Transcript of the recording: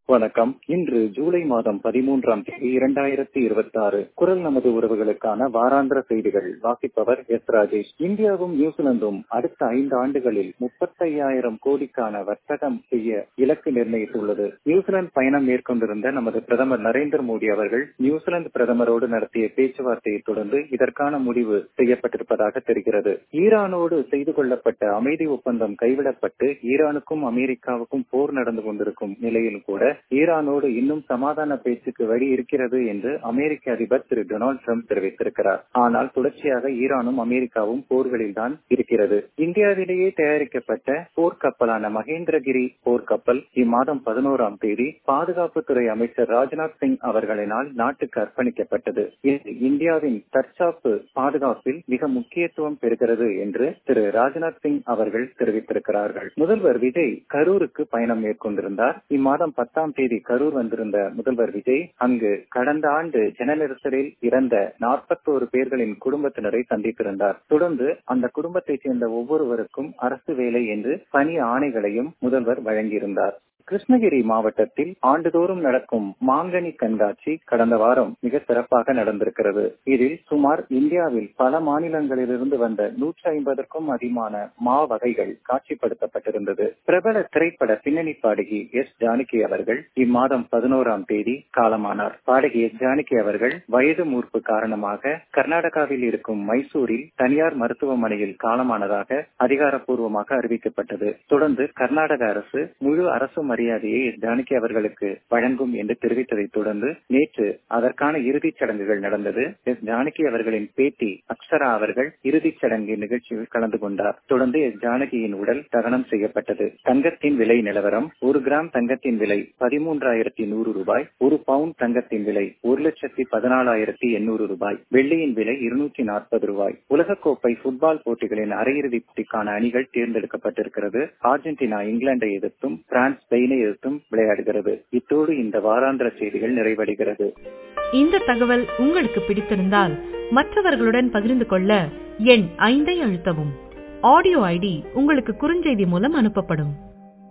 வணக்கம் இன்று ஜூலை மாதம் பதிமூன்றாம் தேதி இரண்டாயிரத்தி இருபத்தி ஆறு குரல் நமது உறவுகளுக்கான வாராந்திர செய்திகள் வாசிப்பவர் எஸ் ராஜேஷ் இந்தியாவும் நியூசிலாந்தும் அடுத்த ஐந்து ஆண்டுகளில் முப்பத்தையாயிரம் கோடிக்கான வர்த்தகம் செய்ய இலக்கு நிர்ணயித்துள்ளது நியூசிலாந்து பயணம் மேற்கொண்டிருந்த நமது பிரதமர் நரேந்திர மோடி அவர்கள் நியூசிலாந்து பிரதமரோடு நடத்திய பேச்சுவார்த்தையை தொடர்ந்து இதற்கான முடிவு செய்யப்பட்டிருப்பதாக தெரிகிறது ஈரானோடு செய்து கொள்ளப்பட்ட அமைதி ஒப்பந்தம் கைவிடப்பட்டு ஈரானுக்கும் அமெரிக்காவுக்கும் போர் நடந்து கொண்டிருக்கும் நிலையில் கூட ஈரானோடு இன்னும் சமாதான பேச்சுக்கு வழி இருக்கிறது என்று அமெரிக்க அதிபர் திரு டொனால்டு ட்ரம்ப் தெரிவித்திருக்கிறார் ஆனால் தொடர்ச்சியாக ஈரானும் அமெரிக்காவும் போர்களில் தான் இருக்கிறது இந்தியாவிலேயே தயாரிக்கப்பட்ட போர்க்கப்பலான மகேந்திரகிரி போர்க்கப்பல் இம்மாதம் பதினோராம் தேதி பாதுகாப்புத்துறை அமைச்சர் ராஜ்நாத் சிங் அவர்களினால் நாட்டுக்கு அர்ப்பணிக்கப்பட்டது இது இந்தியாவின் தற்சாப்பு பாதுகாப்பில் மிக முக்கியத்துவம் பெறுகிறது என்று திரு ராஜ்நாத் சிங் அவர்கள் தெரிவித்திருக்கிறார்கள் முதல்வர் விஜய் கரூருக்கு பயணம் மேற்கொண்டிருந்தார் இம்மாதம் பத்தாம் தேதி கரூர் வந்திருந்த முதல்வர் விஜய் அங்கு கடந்த ஆண்டு ஜனநெரிசலில் இறந்த நாற்பத்தோரு பேர்களின் குடும்பத்தினரை சந்தித்திருந்தார் தொடர்ந்து அந்த குடும்பத்தைச் சேர்ந்த ஒவ்வொருவருக்கும் அரசு வேலை என்று பணி ஆணைகளையும் முதல்வர் வழங்கியிருந்தார் கிருஷ்ணகிரி மாவட்டத்தில் ஆண்டுதோறும் நடக்கும் மாங்கனி கண்காட்சி கடந்த வாரம் மிக சிறப்பாக நடந்திருக்கிறது இதில் சுமார் இந்தியாவில் பல மாநிலங்களிலிருந்து வந்த நூற்றி ஐம்பதற்கும் அதிகமான மா வகைகள் காட்சிப்படுத்தப்பட்டிருந்தது பிரபல திரைப்பட பின்னணி பாடகி எஸ் ஜானகி அவர்கள் இம்மாதம் பதினோராம் தேதி காலமானார் பாடகி எஸ் ஜானகி அவர்கள் வயது மூர்ப்பு காரணமாக கர்நாடகாவில் இருக்கும் மைசூரில் தனியார் மருத்துவமனையில் காலமானதாக அதிகாரப்பூர்வமாக அறிவிக்கப்பட்டது தொடர்ந்து கர்நாடக அரசு முழு அரசு மரியாதையை ஜானகி அவர்களுக்கு வழங்கும் என்று தெரிவித்ததை தொடர்ந்து நேற்று அதற்கான இறுதிச் சடங்குகள் நடந்தது எஸ் ஜானகி அவர்களின் பேட்டி அக்ஷரா அவர்கள் இறுதிச் சடங்கு நிகழ்ச்சியில் கலந்து கொண்டார் தொடர்ந்து எஸ் ஜானகியின் உடல் தகனம் செய்யப்பட்டது தங்கத்தின் விலை நிலவரம் ஒரு கிராம் தங்கத்தின் விலை பதிமூன்றாயிரத்தி நூறு ரூபாய் ஒரு பவுண்ட் தங்கத்தின் விலை ஒரு லட்சத்தி பதினாலாயிரத்தி எண்ணூறு ரூபாய் வெள்ளியின் விலை இருநூற்றி நாற்பது ரூபாய் உலகக்கோப்பை புட்பால் போட்டிகளின் அரையிறுதி போட்டிக்கான அணிகள் தேர்ந்தெடுக்கப்பட்டிருக்கிறது அர்ஜென்டினா இங்கிலாந்தை எதிர்த்தும் பிரான்ஸ் ஸ்பெயினை எதிர்த்தும் விளையாடுகிறது இத்தோடு இந்த வாராந்திர செய்திகள் நிறைவடைகிறது இந்த தகவல் உங்களுக்கு பிடித்திருந்தால் மற்றவர்களுடன் பகிர்ந்து கொள்ள எண் ஐந்தை அழுத்தவும் ஆடியோ ஐடி உங்களுக்கு குறுஞ்செய்தி மூலம் அனுப்பப்படும்